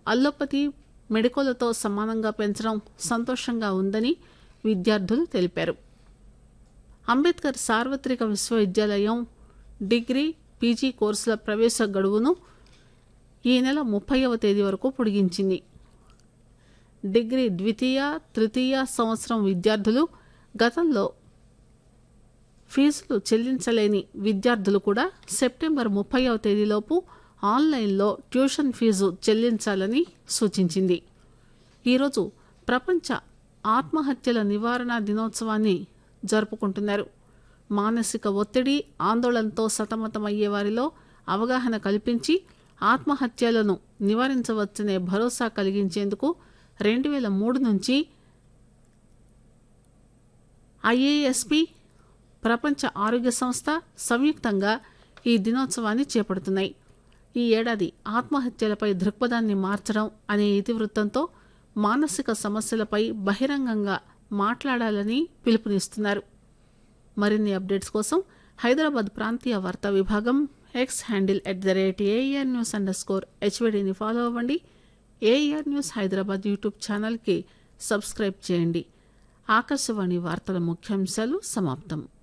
allopathy మెడికోలతో సమానంగా పెంచడం సంతోషంగా ఉందని విద్యార్థులు తెలిపారు అంబేద్కర్ సార్వత్రిక విశ్వవిద్యాలయం డిగ్రీ పీజీ కోర్సుల ప్రవేశ గడువును ఈ నెల ముప్పైవ తేదీ వరకు పొడిగించింది డిగ్రీ ద్వితీయ తృతీయ సంవత్సరం విద్యార్థులు గతంలో ఫీజులు చెల్లించలేని విద్యార్థులు కూడా సెప్టెంబర్ ముప్పైవ తేదీలోపు ఆన్లైన్లో ట్యూషన్ ఫీజు చెల్లించాలని సూచించింది ఈరోజు ప్రపంచ ఆత్మహత్యల నివారణ దినోత్సవాన్ని జరుపుకుంటున్నారు మానసిక ఒత్తిడి ఆందోళనతో సతమతమయ్యే వారిలో అవగాహన కల్పించి ఆత్మహత్యలను నివారించవచ్చనే భరోసా కలిగించేందుకు రెండు వేల మూడు నుంచి ఐఏఎస్పి ప్రపంచ ఆరోగ్య సంస్థ సంయుక్తంగా ఈ దినోత్సవాన్ని చేపడుతున్నాయి ఈ ఏడాది ఆత్మహత్యలపై దృక్పథాన్ని మార్చడం అనే ఇతివృత్తంతో మానసిక సమస్యలపై బహిరంగంగా మాట్లాడాలని పిలుపునిస్తున్నారు మరిన్ని అప్డేట్స్ కోసం హైదరాబాద్ ప్రాంతీయ వార్తా విభాగం X handle at the rate AIR news underscore హెచ్వీడీని ఫాలో అవ్వండి ఏఆర్ న్యూస్ హైదరాబాద్ యూట్యూబ్ ఛానల్కి సబ్స్క్రైబ్ చేయండి ఆకాశవాణి వార్తల ముఖ్యాంశాలు సమాప్తం